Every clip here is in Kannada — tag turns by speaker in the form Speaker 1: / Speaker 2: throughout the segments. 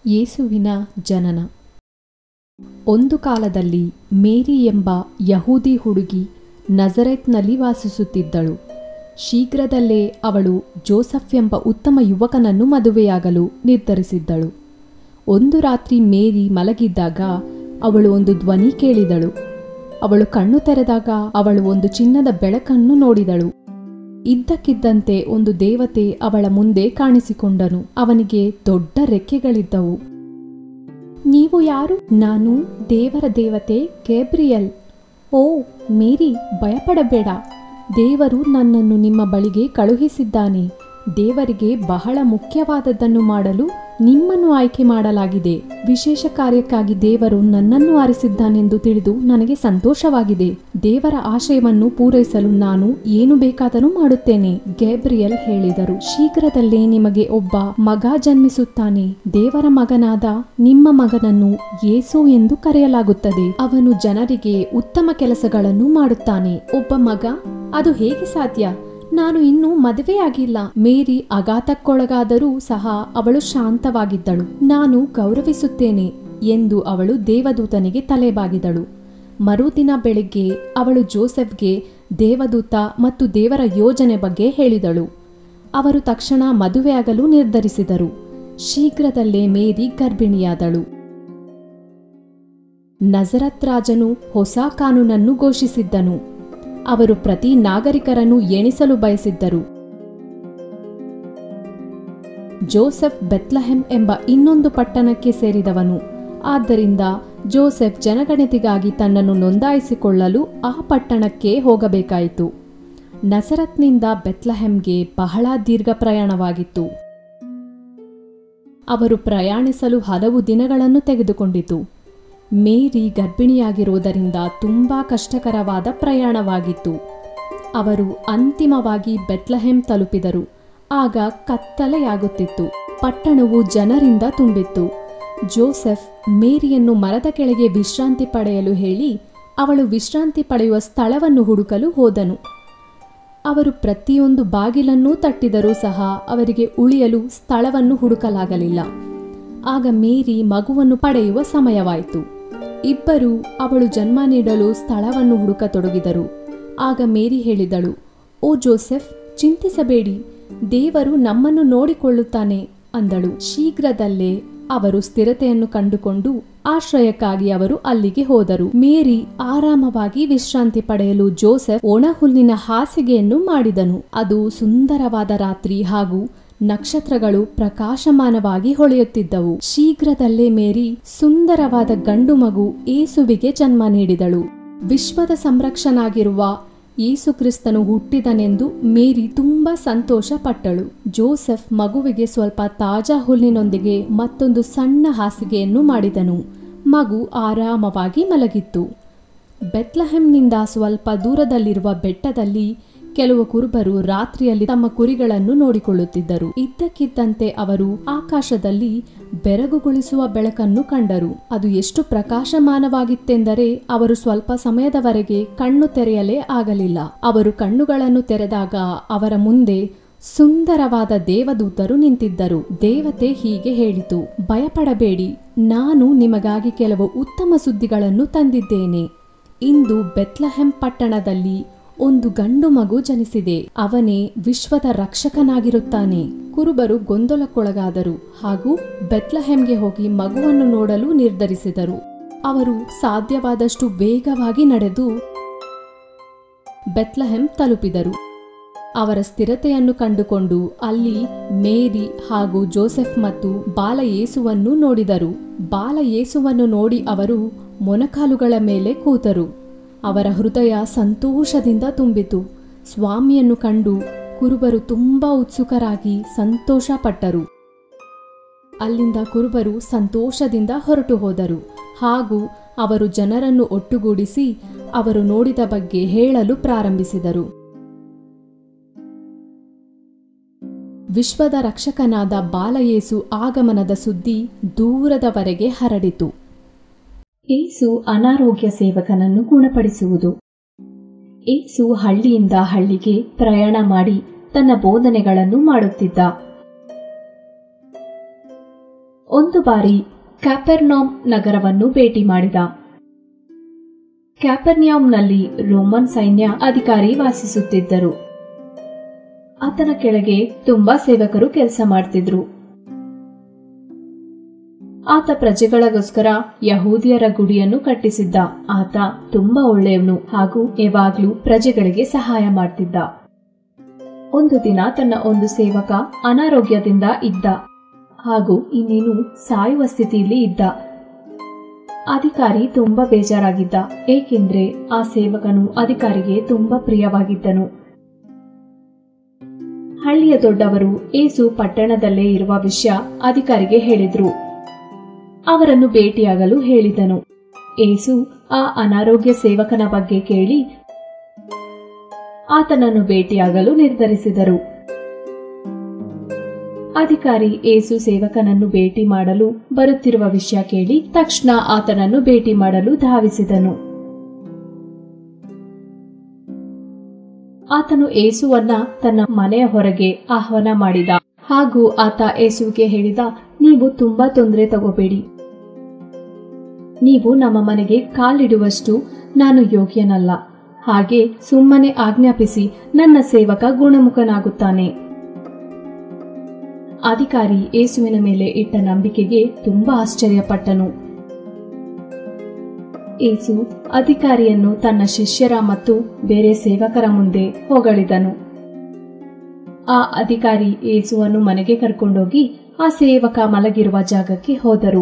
Speaker 1: ಯೇಸುವಿನ ಜನನ ಒಂದು ಕಾಲದಲ್ಲಿ ಮೇರಿ ಎಂಬ ಯಹೂದಿ ಹುಡುಗಿ ನಜರೆತ್ನಲ್ಲಿ ವಾಸಿಸುತ್ತಿದ್ದಳು ಶೀಘ್ರದಲ್ಲೇ ಅವಳು ಜೋಸಫ್ ಎಂಬ ಉತ್ತಮ ಯುವಕನನ್ನು ಮದುವೆಯಾಗಲು ನಿರ್ಧರಿಸಿದ್ದಳು ಒಂದು ರಾತ್ರಿ ಮೇರಿ ಮಲಗಿದ್ದಾಗ ಅವಳು ಒಂದು ಧ್ವನಿ ಕೇಳಿದಳು ಅವಳು ಕಣ್ಣು ತೆರೆದಾಗ ಅವಳು ಒಂದು ಚಿನ್ನದ ಬೆಳಕನ್ನು ನೋಡಿದಳು ಇದ್ದಕ್ಕಿದ್ದಂತೆ ಒಂದು ದೇವತೆ ಅವಳ ಮುಂದೆ ಕಾಣಿಸಿಕೊಂಡನು ಅವನಿಗೆ ದೊಡ್ಡ ರೆಕ್ಕೆಗಳಿದ್ದವು ನೀವು ಯಾರು ನಾನು ದೇವರ ದೇವತೆ ಗೇಬ್ರಿಯಲ್ ಓ ಮೇರಿ ಭಯಪಡಬೇಡ ದೇವರು ನನ್ನನ್ನು ನಿಮ್ಮ ಬಳಿಗೆ ಕಳುಹಿಸಿದ್ದಾನೆ ದೇವರಿಗೆ ಬಹಳ ಮುಖ್ಯವಾದದ್ದನ್ನು ಮಾಡಲು ನಿಮ್ಮನ್ನು ಆಯ್ಕೆ ಮಾಡಲಾಗಿದೆ ವಿಶೇಷ ಕಾರ್ಯಕ್ಕಾಗಿ ದೇವರು ನನ್ನನ್ನು ಆರಿಸಿದ್ದಾನೆಂದು ತಿಳಿದು ನನಗೆ ಸಂತೋಷವಾಗಿದೆ ದೇವರ ಆಶಯವನ್ನು ಪೂರೈಸಲು ನಾನು ಏನು ಬೇಕಾದರೂ ಮಾಡುತ್ತೇನೆ ಗೇಬ್ರಿಯಲ್ ಹೇಳಿದರು ಶೀಘ್ರದಲ್ಲೇ ನಿಮಗೆ ಒಬ್ಬ ಮಗ ಜನ್ಮಿಸುತ್ತಾನೆ ದೇವರ ಮಗನಾದ ನಿಮ್ಮ ಮಗನನ್ನು ಯೇಸು ಎಂದು ಕರೆಯಲಾಗುತ್ತದೆ ಅವನು ಜನರಿಗೆ ಉತ್ತಮ ಕೆಲಸಗಳನ್ನು ಮಾಡುತ್ತಾನೆ ಒಬ್ಬ ಮಗ ಅದು ಹೇಗೆ ಸಾಧ್ಯ ನಾನು ಇನ್ನೂ ಮದುವೆಯಾಗಿಲ್ಲ ಮೇರಿ ಆಘಾತಕ್ಕೊಳಗಾದರೂ ಸಹ ಅವಳು ಶಾಂತವಾಗಿದ್ದಳು ನಾನು ಗೌರವಿಸುತ್ತೇನೆ ಎಂದು ಅವಳು ದೇವದೂತನಿಗೆ ತಲೆಬಾಗಿದಳು ಮರುದಿನ ಬೆಳಿಗ್ಗೆ ಅವಳು ಜೋಸೆಫ್ಗೆ ದೇವದೂತ ಮತ್ತು ದೇವರ ಯೋಜನೆ ಬಗ್ಗೆ ಹೇಳಿದಳು ಅವರು ತಕ್ಷಣ ಮದುವೆಯಾಗಲು ನಿರ್ಧರಿಸಿದರು ಶೀಘ್ರದಲ್ಲೇ ಮೇರಿ ಗರ್ಭಿಣಿಯಾದಳು ನಜರತ್ ರಾಜನು ಹೊಸ ಕಾನೂನನ್ನು ಘೋಷಿಸಿದ್ದನು ಅವರು ಪ್ರತಿ ನಾಗರಿಕರನ್ನು ಎಣಿಸಲು ಬಯಸಿದ್ದರು ಜೋಸೆಫ್ ಬೆತ್ಲಹೆಮ್ ಎಂಬ ಇನ್ನೊಂದು ಪಟ್ಟಣಕ್ಕೆ ಸೇರಿದವನು ಆದ್ದರಿಂದ ಜೋಸೆಫ್ ಜನಗಣತಿಗಾಗಿ ತನ್ನನ್ನು ನೋಂದಾಯಿಸಿಕೊಳ್ಳಲು ಆ ಪಟ್ಟಣಕ್ಕೆ ಹೋಗಬೇಕಾಯಿತು ನಸರತ್ನಿಂದ ಬೆತ್ಲಹೆಮ್ಗೆ ಬಹಳ ದೀರ್ಘ ಪ್ರಯಾಣವಾಗಿತ್ತು ಅವರು ಪ್ರಯಾಣಿಸಲು ಹಲವು ದಿನಗಳನ್ನು ತೆಗೆದುಕೊಂಡಿತು ಮೇರಿ ಗರ್ಭಿಣಿಯಾಗಿರುವುದರಿಂದ ತುಂಬಾ ಕಷ್ಟಕರವಾದ ಪ್ರಯಾಣವಾಗಿತ್ತು ಅವರು ಅಂತಿಮವಾಗಿ ಬೆತ್ಲಹೆಮ್ ತಲುಪಿದರು ಆಗ ಕತ್ತಲೆಯಾಗುತ್ತಿತ್ತು ಪಟ್ಟಣವು ಜನರಿಂದ ತುಂಬಿತ್ತು ಜೋಸೆಫ್ ಮೇರಿಯನ್ನು ಮರದ ಕೆಳಗೆ ವಿಶ್ರಾಂತಿ ಪಡೆಯಲು ಹೇಳಿ ಅವಳು ವಿಶ್ರಾಂತಿ ಪಡೆಯುವ ಸ್ಥಳವನ್ನು ಹುಡುಕಲು ಹೋದನು ಅವರು ಪ್ರತಿಯೊಂದು ಬಾಗಿಲನ್ನೂ ತಟ್ಟಿದರೂ ಸಹ ಅವರಿಗೆ ಉಳಿಯಲು ಸ್ಥಳವನ್ನು ಹುಡುಕಲಾಗಲಿಲ್ಲ ಆಗ ಮೇರಿ ಮಗುವನ್ನು ಪಡೆಯುವ ಸಮಯವಾಯಿತು ಇಬ್ಬರು ಅವಳು ಜನ್ಮ ನೀಡಲು ಸ್ಥಳವನ್ನು ಹುಡುಕತೊಡಗಿದರು ಆಗ ಮೇರಿ ಹೇಳಿದಳು ಓ ಜೋಸೆಫ್ ಚಿಂತಿಸಬೇಡಿ ದೇವರು ನಮ್ಮನ್ನು ನೋಡಿಕೊಳ್ಳುತ್ತಾನೆ ಅಂದಳು ಶೀಘ್ರದಲ್ಲೇ ಅವರು ಸ್ಥಿರತೆಯನ್ನು ಕಂಡುಕೊಂಡು ಆಶ್ರಯಕ್ಕಾಗಿ ಅವರು ಅಲ್ಲಿಗೆ ಹೋದರು ಮೇರಿ ಆರಾಮವಾಗಿ ವಿಶ್ರಾಂತಿ ಪಡೆಯಲು ಜೋಸೆಫ್ ಒಣಹುಲ್ಲಿನ ಹಾಸಿಗೆಯನ್ನು ಮಾಡಿದನು ಅದು ಸುಂದರವಾದ ರಾತ್ರಿ ಹಾಗೂ ನಕ್ಷತ್ರಗಳು ಪ್ರಕಾಶಮಾನವಾಗಿ ಹೊಳೆಯುತ್ತಿದ್ದವು ಶೀಘ್ರದಲ್ಲೇ ಮೇರಿ ಸುಂದರವಾದ ಗಂಡು ಮಗು ಏಸುವಿಗೆ ಜನ್ಮ ನೀಡಿದಳು ವಿಶ್ವದ ಸಂರಕ್ಷನಾಗಿರುವ ಯೇಸು ಕ್ರಿಸ್ತನು ಹುಟ್ಟಿದನೆಂದು ಮೇರಿ ತುಂಬಾ ಸಂತೋಷ ಪಟ್ಟಳು ಜೋಸೆಫ್ ಮಗುವಿಗೆ ಸ್ವಲ್ಪ ತಾಜಾ ಹುಲ್ಲಿನೊಂದಿಗೆ ಮತ್ತೊಂದು ಸಣ್ಣ ಹಾಸಿಗೆಯನ್ನು ಮಾಡಿದನು ಮಗು ಆರಾಮವಾಗಿ ಮಲಗಿತ್ತು ಬೆತ್ಲಹೆಮ್ನಿಂದ ಸ್ವಲ್ಪ ದೂರದಲ್ಲಿರುವ ಬೆಟ್ಟದಲ್ಲಿ ಕೆಲವು ಕುರುಬರು ರಾತ್ರಿಯಲ್ಲಿ ತಮ್ಮ ಕುರಿಗಳನ್ನು ನೋಡಿಕೊಳ್ಳುತ್ತಿದ್ದರು ಇದ್ದಕ್ಕಿದ್ದಂತೆ ಅವರು ಆಕಾಶದಲ್ಲಿ ಬೆರಗುಗೊಳಿಸುವ ಬೆಳಕನ್ನು ಕಂಡರು ಅದು ಎಷ್ಟು ಪ್ರಕಾಶಮಾನವಾಗಿತ್ತೆಂದರೆ ಅವರು ಸ್ವಲ್ಪ ಸಮಯದವರೆಗೆ ಕಣ್ಣು ತೆರೆಯಲೇ ಆಗಲಿಲ್ಲ ಅವರು ಕಣ್ಣುಗಳನ್ನು ತೆರೆದಾಗ ಅವರ ಮುಂದೆ ಸುಂದರವಾದ ದೇವದೂತರು ನಿಂತಿದ್ದರು ದೇವತೆ ಹೀಗೆ ಹೇಳಿತು ಭಯಪಡಬೇಡಿ ನಾನು ನಿಮಗಾಗಿ ಕೆಲವು ಉತ್ತಮ ಸುದ್ದಿಗಳನ್ನು ತಂದಿದ್ದೇನೆ ಇಂದು ಬೆತ್ಲಹೆಮ್ ಪಟ್ಟಣದಲ್ಲಿ ಒಂದು ಗಂಡು ಮಗು ಜನಿಸಿದೆ ಅವನೇ ವಿಶ್ವದ ರಕ್ಷಕನಾಗಿರುತ್ತಾನೆ ಕುರುಬರು ಗೊಂದಲಕ್ಕೊಳಗಾದರು ಹಾಗೂ ಬೆತ್ಲಹೆಮ್ಗೆ ಹೋಗಿ ಮಗುವನ್ನು ನೋಡಲು ನಿರ್ಧರಿಸಿದರು ಅವರು ಸಾಧ್ಯವಾದಷ್ಟು ವೇಗವಾಗಿ ನಡೆದು ಬೆತ್ಲಹೆಮ್ ತಲುಪಿದರು ಅವರ ಸ್ಥಿರತೆಯನ್ನು ಕಂಡುಕೊಂಡು ಅಲ್ಲಿ ಮೇರಿ ಹಾಗೂ ಜೋಸೆಫ್ ಮತ್ತು ಬಾಲ ಯೇಸುವನ್ನು ನೋಡಿದರು ಬಾಲ ಯೇಸುವನ್ನು ನೋಡಿ ಅವರು ಮೊನಕಾಲುಗಳ ಮೇಲೆ ಕೂತರು ಅವರ ಹೃದಯ ಸಂತೋಷದಿಂದ ತುಂಬಿತು ಸ್ವಾಮಿಯನ್ನು ಕಂಡು ಕುರುಬರು ತುಂಬಾ ಉತ್ಸುಕರಾಗಿ ಸಂತೋಷ ಪಟ್ಟರು ಅಲ್ಲಿಂದ ಕುರುಬರು ಸಂತೋಷದಿಂದ ಹೊರಟು ಹೋದರು ಹಾಗೂ ಅವರು ಜನರನ್ನು ಒಟ್ಟುಗೂಡಿಸಿ ಅವರು ನೋಡಿದ ಬಗ್ಗೆ ಹೇಳಲು ಪ್ರಾರಂಭಿಸಿದರು ವಿಶ್ವದ ರಕ್ಷಕನಾದ ಬಾಲಯೇಸು ಆಗಮನದ ಸುದ್ದಿ ದೂರದವರೆಗೆ ಹರಡಿತು ಏಸು ಅನಾರೋಗ್ಯ ಸೇವಕನನ್ನು ಗುಣಪಡಿಸುವುದು ಏಸು ಹಳ್ಳಿಯಿಂದ ಹಳ್ಳಿಗೆ ಪ್ರಯಾಣ ಮಾಡಿ ತನ್ನ ಬೋಧನೆಗಳನ್ನು ಮಾಡುತ್ತಿದ್ದ ಒಂದು ಬಾರಿ ಕ್ಯಾಪರ್ನಾಮ್ ನಗರವನ್ನು ಭೇಟಿ ಮಾಡಿದ ಕ್ಯಾಪರ್ನ್ಯಾಮ್ನಲ್ಲಿ ರೋಮನ್ ಸೈನ್ಯ ಅಧಿಕಾರಿ ವಾಸಿಸುತ್ತಿದ್ದರು ಆತನ ಕೆಳಗೆ ತುಂಬಾ ಸೇವಕರು ಕೆಲಸ ಮಾಡ್ತಿದ್ರು ಆತ ಪ್ರಜೆಗಳಿಗೋಸ್ಕರ ಯಹೂದಿಯರ ಗುಡಿಯನ್ನು ಕಟ್ಟಿಸಿದ್ದ ಆತ ತುಂಬಾ ಒಳ್ಳೆಯವನು ಹಾಗೂ ಯಾವಾಗ್ಲೂ ಪ್ರಜೆಗಳಿಗೆ ಸಹಾಯ ಮಾಡ್ತಿದ್ದ ಒಂದು ದಿನ ತನ್ನ ಒಂದು ಸೇವಕ ಅನಾರೋಗ್ಯದಿಂದ ಇದ್ದ ಹಾಗೂ ಇನ್ನೇನು ಸಾಯುವ ಸ್ಥಿತಿಯಲ್ಲಿ ಇದ್ದ ಅಧಿಕಾರಿ ತುಂಬಾ ಬೇಜಾರಾಗಿದ್ದ ಏಕೆಂದ್ರೆ ಆ ಸೇವಕನು ಅಧಿಕಾರಿಗೆ ತುಂಬಾ ಪ್ರಿಯವಾಗಿದ್ದನು ಹಳ್ಳಿಯ ದೊಡ್ಡವರು ಏಸು ಪಟ್ಟಣದಲ್ಲೇ ಇರುವ ವಿಷಯ ಅಧಿಕಾರಿಗೆ ಹೇಳಿದ್ರು ಅವರನ್ನು ಭೇಟಿಯಾಗಲು ಹೇಳಿದನು ಏಸು ಆ ಅನಾರೋಗ್ಯ ಸೇವಕನ ಬಗ್ಗೆ ಕೇಳಿ ಆತನನ್ನು ಭೇಟಿಯಾಗಲು ನಿರ್ಧರಿಸಿದರು ಅಧಿಕಾರಿ ಏಸು ಸೇವಕನನ್ನು ಭೇಟಿ ಮಾಡಲು ಬರುತ್ತಿರುವ ವಿಷಯ ಕೇಳಿ ತಕ್ಷಣ ಆತನನ್ನು ಭೇಟಿ ಮಾಡಲು ಧಾವಿಸಿದನು ಆತನು ಏಸುವನ್ನ ತನ್ನ ಮನೆಯ ಹೊರಗೆ ಆಹ್ವಾನ ಮಾಡಿದ ಹಾಗೂ ಆತ ಏಸುವಿಗೆ ಹೇಳಿದ ನೀವು ತುಂಬಾ ತೊಂದರೆ ತಗೋಬೇಡಿ ನೀವು ನಮ್ಮ ಮನೆಗೆ ಕಾಲಿಡುವಷ್ಟು ನಾನು ಯೋಗ್ಯನಲ್ಲ ಹಾಗೆ ಸುಮ್ಮನೆ ಆಜ್ಞಾಪಿಸಿ ನನ್ನ ಸೇವಕ ಗುಣಮುಖನಾಗುತ್ತಾನೆ ಅಧಿಕಾರಿ ಏಸುವಿನ ಮೇಲೆ ಇಟ್ಟ ನಂಬಿಕೆಗೆ ತುಂಬಾ ಆಶ್ಚರ್ಯಪಟ್ಟನು ಏಸು ಅಧಿಕಾರಿಯನ್ನು ತನ್ನ ಶಿಷ್ಯರ ಮತ್ತು ಬೇರೆ ಸೇವಕರ ಮುಂದೆ ಹೊಗಳಿದನು ಆ ಅಧಿಕಾರಿ ಏಸುವನ್ನು ಮನೆಗೆ ಕರ್ಕೊಂಡೋಗಿ ಆ ಸೇವಕ ಮಲಗಿರುವ ಜಾಗಕ್ಕೆ ಹೋದರು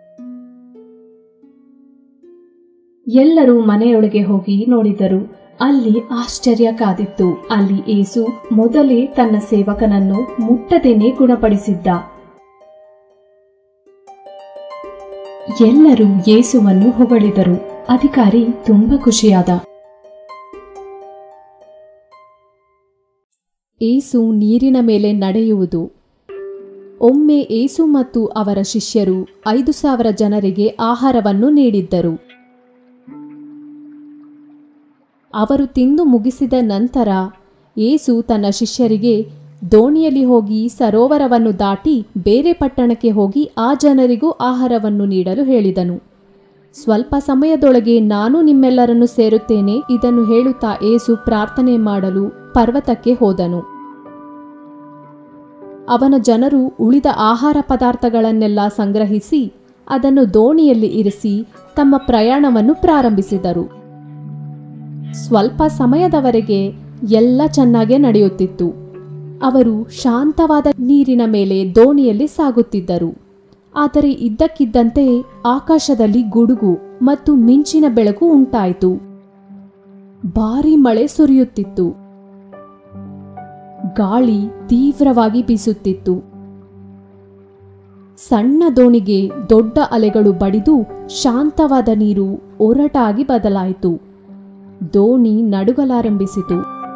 Speaker 1: ಎಲ್ಲರೂ ಮನೆಯೊಳಗೆ ಹೋಗಿ ನೋಡಿದರು ಅಲ್ಲಿ ಆಶ್ಚರ್ಯ ಕಾದಿತ್ತು ಅಲ್ಲಿ ಏಸು ಮೊದಲೇ ತನ್ನ ಸೇವಕನನ್ನು ಮುಟ್ಟದೇನೆ ಗುಣಪಡಿಸಿದ್ದ ಎಲ್ಲರೂ ಯೇಸುವನ್ನು ಹೊಗಳಿದರು ಅಧಿಕಾರಿ ತುಂಬಾ ಖುಷಿಯಾದ ಏಸು ನೀರಿನ ಮೇಲೆ ನಡೆಯುವುದು ಒಮ್ಮೆ ಏಸು ಮತ್ತು ಅವರ ಶಿಷ್ಯರು ಐದು ಸಾವಿರ ಜನರಿಗೆ ಆಹಾರವನ್ನು ನೀಡಿದ್ದರು ಅವರು ತಿಂದು ಮುಗಿಸಿದ ನಂತರ ಏಸು ತನ್ನ ಶಿಷ್ಯರಿಗೆ ದೋಣಿಯಲ್ಲಿ ಹೋಗಿ ಸರೋವರವನ್ನು ದಾಟಿ ಬೇರೆ ಪಟ್ಟಣಕ್ಕೆ ಹೋಗಿ ಆ ಜನರಿಗೂ ಆಹಾರವನ್ನು ನೀಡಲು ಹೇಳಿದನು ಸ್ವಲ್ಪ ಸಮಯದೊಳಗೆ ನಾನು ನಿಮ್ಮೆಲ್ಲರನ್ನು ಸೇರುತ್ತೇನೆ ಇದನ್ನು ಹೇಳುತ್ತಾ ಏಸು ಪ್ರಾರ್ಥನೆ ಮಾಡಲು ಪರ್ವತಕ್ಕೆ ಹೋದನು ಅವನ ಜನರು ಉಳಿದ ಆಹಾರ ಪದಾರ್ಥಗಳನ್ನೆಲ್ಲ ಸಂಗ್ರಹಿಸಿ ಅದನ್ನು ದೋಣಿಯಲ್ಲಿ ಇರಿಸಿ ತಮ್ಮ ಪ್ರಯಾಣವನ್ನು ಪ್ರಾರಂಭಿಸಿದರು ಸ್ವಲ್ಪ ಸಮಯದವರೆಗೆ ಎಲ್ಲ ಚೆನ್ನಾಗೇ ನಡೆಯುತ್ತಿತ್ತು ಅವರು ಶಾಂತವಾದ ನೀರಿನ ಮೇಲೆ ದೋಣಿಯಲ್ಲಿ ಸಾಗುತ್ತಿದ್ದರು ಆದರೆ ಇದ್ದಕ್ಕಿದ್ದಂತೆ ಆಕಾಶದಲ್ಲಿ ಗುಡುಗು ಮತ್ತು ಮಿಂಚಿನ ಬೆಳಕು ಉಂಟಾಯಿತು ಭಾರಿ ಮಳೆ ಸುರಿಯುತ್ತಿತ್ತು ಗಾಳಿ ತೀವ್ರವಾಗಿ ಬೀಸುತ್ತಿತ್ತು ಸಣ್ಣ ದೋಣಿಗೆ ದೊಡ್ಡ ಅಲೆಗಳು ಬಡಿದು ಶಾಂತವಾದ ನೀರು ಒರಟಾಗಿ ಬದಲಾಯಿತು ದೋಣಿ ನಡುಗಲಾರಂಭಿಸಿತು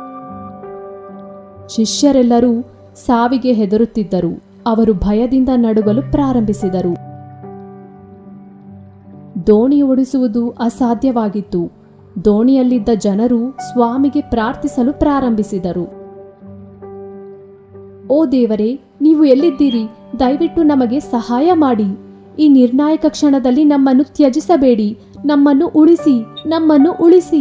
Speaker 1: ಶಿಷ್ಯರೆಲ್ಲರೂ ಸಾವಿಗೆ ಹೆದರುತ್ತಿದ್ದರು ಅವರು ಭಯದಿಂದ ನಡುಗಲು ಪ್ರಾರಂಭಿಸಿದರು ದೋಣಿ ಓಡಿಸುವುದು ಅಸಾಧ್ಯವಾಗಿತ್ತು ದೋಣಿಯಲ್ಲಿದ್ದ ಜನರು ಸ್ವಾಮಿಗೆ ಪ್ರಾರ್ಥಿಸಲು ಪ್ರಾರಂಭಿಸಿದರು ಓ ದೇವರೇ ನೀವು ಎಲ್ಲಿದ್ದೀರಿ ದಯವಿಟ್ಟು ನಮಗೆ ಸಹಾಯ ಮಾಡಿ ಈ ನಿರ್ಣಾಯಕ ಕ್ಷಣದಲ್ಲಿ ನಮ್ಮನ್ನು ತ್ಯಜಿಸಬೇಡಿ ನಮ್ಮನ್ನು ಉಳಿಸಿ ನಮ್ಮನ್ನು ಉಳಿಸಿ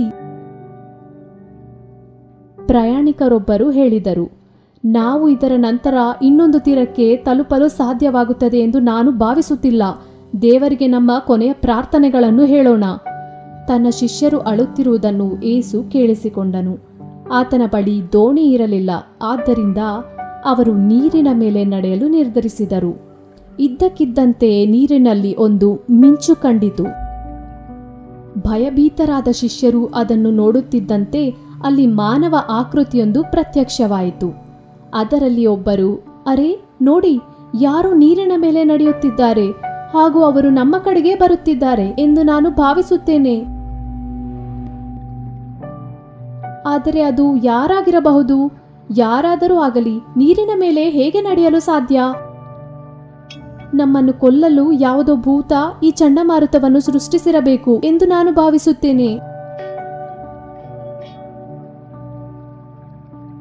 Speaker 1: ಪ್ರಯಾಣಿಕರೊಬ್ಬರು ಹೇಳಿದರು ನಾವು ಇದರ ನಂತರ ಇನ್ನೊಂದು ತೀರಕ್ಕೆ ತಲುಪಲು ಸಾಧ್ಯವಾಗುತ್ತದೆ ಎಂದು ನಾನು ಭಾವಿಸುತ್ತಿಲ್ಲ ದೇವರಿಗೆ ನಮ್ಮ ಕೊನೆಯ ಪ್ರಾರ್ಥನೆಗಳನ್ನು ಹೇಳೋಣ ತನ್ನ ಶಿಷ್ಯರು ಅಳುತ್ತಿರುವುದನ್ನು ಏಸು ಕೇಳಿಸಿಕೊಂಡನು ಆತನ ಬಳಿ ದೋಣಿ ಇರಲಿಲ್ಲ ಆದ್ದರಿಂದ ಅವರು ನೀರಿನ ಮೇಲೆ ನಡೆಯಲು ನಿರ್ಧರಿಸಿದರು ಇದ್ದಕ್ಕಿದ್ದಂತೆ ನೀರಿನಲ್ಲಿ ಒಂದು ಮಿಂಚು ಕಂಡಿತು ಭಯಭೀತರಾದ ಶಿಷ್ಯರು ಅದನ್ನು ನೋಡುತ್ತಿದ್ದಂತೆ ಅಲ್ಲಿ ಮಾನವ ಆಕೃತಿಯೊಂದು ಪ್ರತ್ಯಕ್ಷವಾಯಿತು ಅದರಲ್ಲಿ ಒಬ್ಬರು ಅರೆ ನೋಡಿ ಯಾರೋ ನೀರಿನ ಮೇಲೆ ನಡೆಯುತ್ತಿದ್ದಾರೆ ಹಾಗೂ ಅವರು ನಮ್ಮ ಕಡೆಗೆ ಬರುತ್ತಿದ್ದಾರೆ ಎಂದು ನಾನು ಭಾವಿಸುತ್ತೇನೆ ಆದರೆ ಅದು ಯಾರಾಗಿರಬಹುದು ಯಾರಾದರೂ ಆಗಲಿ ನೀರಿನ ಮೇಲೆ ಹೇಗೆ ನಡೆಯಲು ಸಾಧ್ಯ ನಮ್ಮನ್ನು ಕೊಲ್ಲಲು ಯಾವುದೋ ಭೂತ ಈ ಚಂಡಮಾರುತವನ್ನು ಸೃಷ್ಟಿಸಿರಬೇಕು ಎಂದು ನಾನು ಭಾವಿಸುತ್ತೇನೆ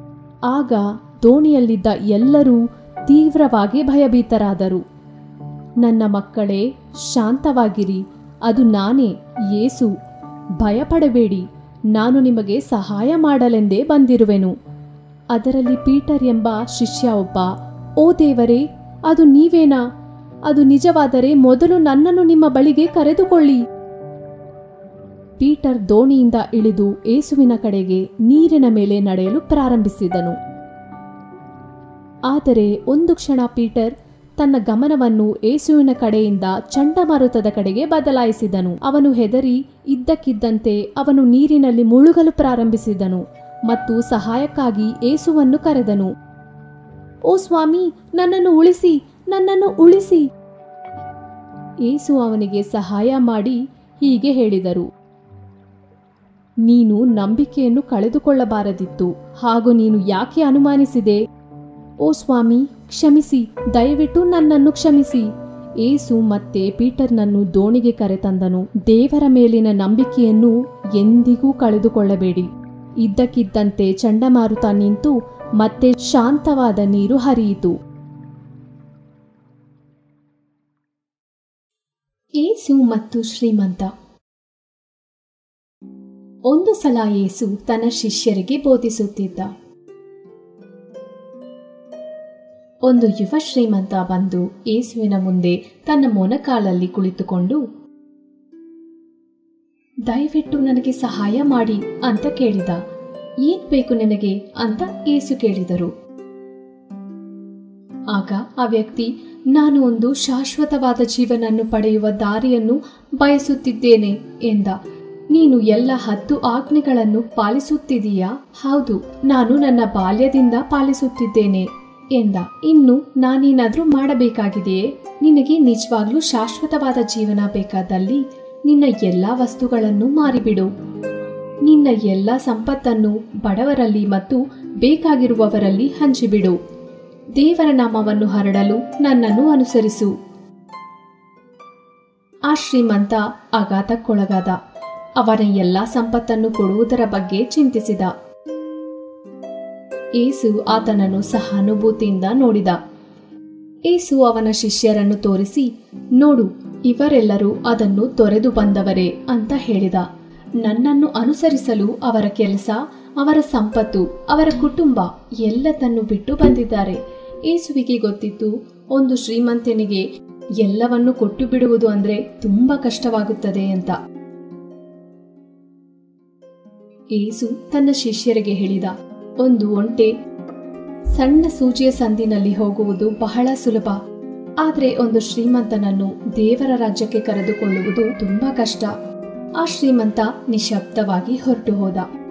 Speaker 1: ಆಗ ದೋಣಿಯಲ್ಲಿದ್ದ ಎಲ್ಲರೂ ತೀವ್ರವಾಗಿ ಭಯಭೀತರಾದರು ನನ್ನ ಮಕ್ಕಳೇ ಶಾಂತವಾಗಿರಿ ಅದು ನಾನೇ ಯೇಸು ಭಯಪಡಬೇಡಿ ನಾನು ನಿಮಗೆ ಸಹಾಯ ಮಾಡಲೆಂದೇ ಬಂದಿರುವೆನು ಅದರಲ್ಲಿ ಪೀಟರ್ ಎಂಬ ಶಿಷ್ಯ ಒಬ್ಬ ಓ ದೇವರೇ ಅದು ನೀವೇನಾ ಅದು ನಿಜವಾದರೆ ಮೊದಲು ನನ್ನನ್ನು ನಿಮ್ಮ ಬಳಿಗೆ ಕರೆದುಕೊಳ್ಳಿ ಪೀಟರ್ ದೋಣಿಯಿಂದ ಇಳಿದು ಏಸುವಿನ ಕಡೆಗೆ ನೀರಿನ ಮೇಲೆ ನಡೆಯಲು ಪ್ರಾರಂಭಿಸಿದನು ಆದರೆ ಒಂದು ಕ್ಷಣ ಪೀಟರ್ ತನ್ನ ಗಮನವನ್ನು ಏಸುವಿನ ಕಡೆಯಿಂದ ಚಂಡಮಾರುತದ ಕಡೆಗೆ ಬದಲಾಯಿಸಿದನು ಅವನು ಹೆದರಿ ಇದ್ದಕ್ಕಿದ್ದಂತೆ ಅವನು ನೀರಿನಲ್ಲಿ ಮುಳುಗಲು ಪ್ರಾರಂಭಿಸಿದನು ಮತ್ತು ಸಹಾಯಕ್ಕಾಗಿ ಏಸುವನ್ನು ಕರೆದನು ಓ ಸ್ವಾಮಿ ನನ್ನನ್ನು ಉಳಿಸಿ ನನ್ನನ್ನು ಉಳಿಸಿ ಏಸು ಅವನಿಗೆ ಸಹಾಯ ಮಾಡಿ ಹೀಗೆ ಹೇಳಿದರು ನೀನು ನಂಬಿಕೆಯನ್ನು ಕಳೆದುಕೊಳ್ಳಬಾರದಿತ್ತು ಹಾಗೂ ನೀನು ಯಾಕೆ ಅನುಮಾನಿಸಿದೆ ಓ ಸ್ವಾಮಿ ಕ್ಷಮಿಸಿ ದಯವಿಟ್ಟು ನನ್ನನ್ನು ಕ್ಷಮಿಸಿ ಏಸು ಮತ್ತೆ ಪೀಟರ್ನನ್ನು ದೋಣಿಗೆ ಕರೆತಂದನು ದೇವರ ಮೇಲಿನ ನಂಬಿಕೆಯನ್ನು ಎಂದಿಗೂ ಕಳೆದುಕೊಳ್ಳಬೇಡಿ ಇದ್ದಕ್ಕಿದ್ದಂತೆ ಚಂಡಮಾರುತ ನಿಂತು ಮತ್ತೆ ಶಾಂತವಾದ ನೀರು ಹರಿಯಿತು ಏಸು ಮತ್ತು ಶ್ರೀಮಂತ ಒಂದು ಸಲ ಏಸು ತನ್ನ ಶಿಷ್ಯರಿಗೆ ಬೋಧಿಸುತ್ತಿದ್ದ ಒಂದು ಯುವ ಶ್ರೀಮಂತ ಬಂದು ಏಸುವಿನ ಮುಂದೆ ತನ್ನ ಮೊನಕಾಲಲ್ಲಿ ಕುಳಿತುಕೊಂಡು ದಯವಿಟ್ಟು ನನಗೆ ಸಹಾಯ ಮಾಡಿ ಅಂತ ಕೇಳಿದ ಏನ್ ಬೇಕು ನಿನಗೆ ಅಂತ ಏಸು ಕೇಳಿದರು ಆಗ ಆ ವ್ಯಕ್ತಿ ನಾನು ಒಂದು ಶಾಶ್ವತವಾದ ಜೀವನನ್ನು ಪಡೆಯುವ ದಾರಿಯನ್ನು ಬಯಸುತ್ತಿದ್ದೇನೆ ಎಂದ ನೀನು ಎಲ್ಲ ಹತ್ತು ಆಜ್ಞೆಗಳನ್ನು ಪಾಲಿಸುತ್ತಿದೀಯಾ ಹೌದು ನಾನು ನನ್ನ ಬಾಲ್ಯದಿಂದ ಪಾಲಿಸುತ್ತಿದ್ದೇನೆ ಎಂದ ಇನ್ನು ನಾನೇನಾದ್ರೂ ಮಾಡಬೇಕಾಗಿದೆಯೇ ನಿನಗೆ ನಿಜವಾಗ್ಲೂ ಶಾಶ್ವತವಾದ ಜೀವನ ಬೇಕಾದಲ್ಲಿ ನಿನ್ನ ಎಲ್ಲಾ ವಸ್ತುಗಳನ್ನು ಮಾರಿಬಿಡು ನಿನ್ನ ಎಲ್ಲ ಸಂಪತ್ತನ್ನು ಬಡವರಲ್ಲಿ ಮತ್ತು ಬೇಕಾಗಿರುವವರಲ್ಲಿ ಹಂಚಿಬಿಡು ದೇವರ ನಾಮವನ್ನು ಹರಡಲು ನನ್ನನ್ನು ಅನುಸರಿಸು ಆ ಶ್ರೀಮಂತ ಆಘಾತಕ್ಕೊಳಗಾದ ಅವನ ಎಲ್ಲ ಸಂಪತ್ತನ್ನು ಕೊಡುವುದರ ಬಗ್ಗೆ ಚಿಂತಿಸಿದ ಏಸು ಆತನನ್ನು ಸಹಾನುಭೂತಿಯಿಂದ ನೋಡಿದ ಏಸು ಅವನ ಶಿಷ್ಯರನ್ನು ತೋರಿಸಿ ನೋಡು ಇವರೆಲ್ಲರೂ ಅದನ್ನು ತೊರೆದು ಬಂದವರೇ ಅಂತ ಹೇಳಿದ ನನ್ನನ್ನು ಅನುಸರಿಸಲು ಅವರ ಕೆಲಸ ಅವರ ಸಂಪತ್ತು ಅವರ ಕುಟುಂಬ ಎಲ್ಲದನ್ನು ಬಿಟ್ಟು ಬಂದಿದ್ದಾರೆ ಏಸುವಿಗೆ ಗೊತ್ತಿತ್ತು ಒಂದು ಶ್ರೀಮಂತನಿಗೆ ಎಲ್ಲವನ್ನು ಕೊಟ್ಟು ಬಿಡುವುದು ಅಂದ್ರೆ ತುಂಬಾ ಕಷ್ಟವಾಗುತ್ತದೆ ಅಂತ ಏಸು ತನ್ನ ಶಿಷ್ಯರಿಗೆ ಹೇಳಿದ ಒಂದು ಒಂಟೆ ಸಣ್ಣ ಸೂಜಿಯ ಸಂದಿನಲ್ಲಿ ಹೋಗುವುದು ಬಹಳ ಸುಲಭ ಆದ್ರೆ ಒಂದು ಶ್ರೀಮಂತನನ್ನು ದೇವರ ರಾಜ್ಯಕ್ಕೆ ಕರೆದುಕೊಳ್ಳುವುದು ತುಂಬಾ ಕಷ್ಟ ಆ ಶ್ರೀಮಂತ ನಿಶಬ್ದವಾಗಿ ಹೊರಟು ಹೋದ